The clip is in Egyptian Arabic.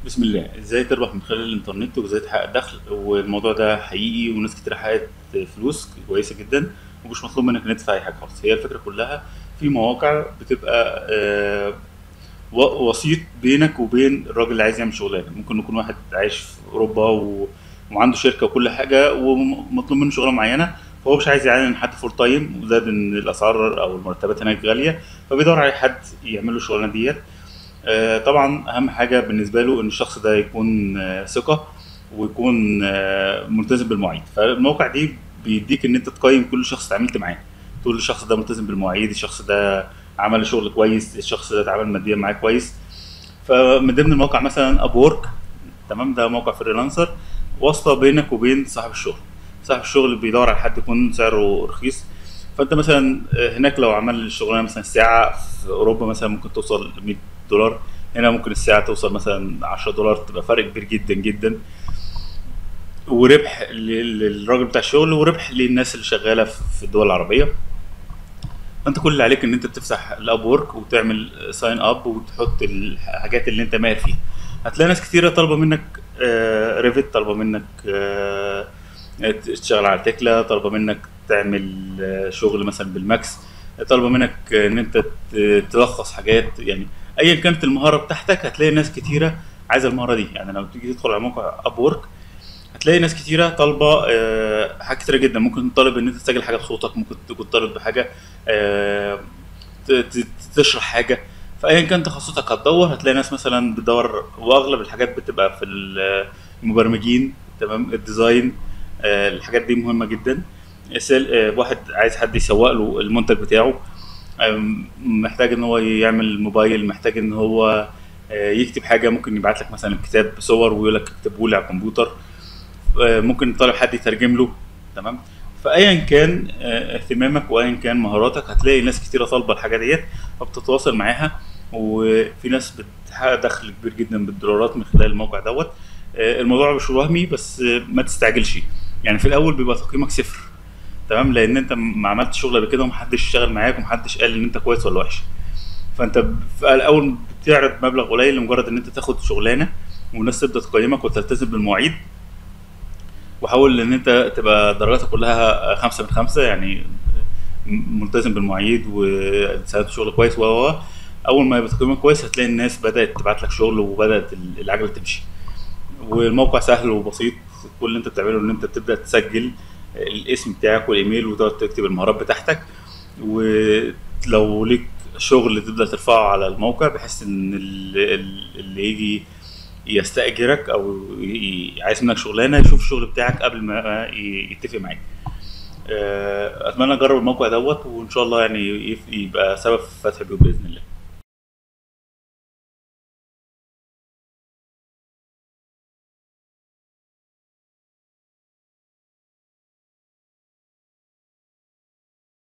بسم الله ازاي تربح من خلال الانترنت وازاي تحقق دخل والموضوع ده حقيقي وناس كتير حققت فلوس كويسه جدا ومش مطلوب منك ان انت تدفع اي حاجه خالص هي الفكره كلها في مواقع بتبقى آه، و- وسيط بينك وبين الراجل اللي عايز يعمل شغلانه ممكن يكون واحد عايش في اوروبا و... وعنده شركه وكل حاجه ومطلوب منه شغلانه معينه فهو مش عايز يعين حد فول تايم وزاد ان الاسعار او المرتبات هناك غاليه فبيدور على حد يعمل له الشغلانه ديت آه، طبعا اهم حاجه بالنسبه له ان الشخص ده يكون آه، ثقه ويكون آه، ملتزم بالمواعيد فالموقع دي بيديك ان انت تقيم كل شخص اتعاملت معاه تقول الشخص ده ملتزم بالمواعيد الشخص ده عمل شغل كويس الشخص ده اتعامل ماديا معاه كويس فمن ضمن المواقع مثلا اب وورك تمام ده موقع فريلانسر واسطه بينك وبين صاحب الشغل صاحب الشغل بيدور على حد يكون سعره رخيص فانت مثلا آه، هناك لو عمل الشغلانه مثلا ساعه في اوروبا مثلا ممكن توصل 100 دولار هنا ممكن الساعه توصل مثلا 10 دولار تبقى فرق كبير جدا جدا وربح لل- للراجل بتاع الشغل وربح للناس اللي شغاله في في الدول العربيه فانت كل اللي عليك ان انت بتفتح الاب وورك وتعمل ساين اب وتحط الحاجات اللي انت ماهر فيها هتلاقي ناس كتيره طالبه منك ريفت طالبه منك آه، تشتغل على تكلا طالبه منك تعمل آه، شغل مثلا بالماكس طالبه منك آه، ان انت ت- تلخص حاجات يعني ايا كانت المهاره بتاعتك هتلاقي ناس كتيره عايزه المهاره دي يعني لو تيجي تدخل على موقع اب وورك هتلاقي ناس كتيره طالبه آه، حاجات كتيره جدا ممكن طالب ان انت تسجل حاجه بصوتك ممكن تكون طالب بحاجه آه، ت- ت- تشرح حاجه فايا كان تخصصك هتدور هتلاقي ناس مثلا بتدور واغلب الحاجات بتبقى في ال- المبرمجين تمام الديزاين آه، الحاجات دي مهمه جدا سيل- آه، واحد عايز حد يسوق له المنتج بتاعه آم، محتاج ان هو يعمل موبايل محتاج ان هو آه، يكتب حاجه ممكن يبعت لك مثلا كتاب صور ويقول لك اكتبه لي على الكمبيوتر آه، ممكن طالب حد يترجم له تمام فايا كان آه، اهتمامك وايا كان مهاراتك هتلاقي ناس كتيره طالبه الحاجه ديت فبتتواصل معاها وفي ناس بتحقق دخل كبير جدا بالدولارات من خلال الموقع دوت آه، الموضوع مش وهمي بس آه، ما تستعجلش يعني في الاول بيبقى تقييمك صفر تمام لان انت ما عملتش شغل قبل كده ومحدش اشتغل معاك ومحدش قال ان انت كويس ولا وحش فانت ب- في الاول بتعرض مبلغ قليل لمجرد ان انت تاخد شغلانه والناس تبدا تقيمك وتلتزم بالمواعيد وحاول ان انت تبقى درجاتك كلها خمسة من خمسة يعني م- ملتزم بالمواعيد وساعات شغل كويس و و- اول ما يبقى تقييمك كويس هتلاقي الناس بدات تبعت لك شغل وبدات ال- العجله تمشي والموقع سهل وبسيط كل اللي انت بتعمله ان انت بتبدا تسجل الاسم بتاعك والايميل وتقعد تكتب المهارات بتاعتك ولو ليك شغل تبدا ترفعه على الموقع بحيث ان ال- ال- اللي يجي يستأجرك او ي- عايز منك شغلانه يشوف الشغل بتاعك قبل ما ي- يتفق معاك آه، اتمنى اجرب الموقع دوت وان شاء الله يعني يف- يبقى سبب في فتح بيوت باذن الله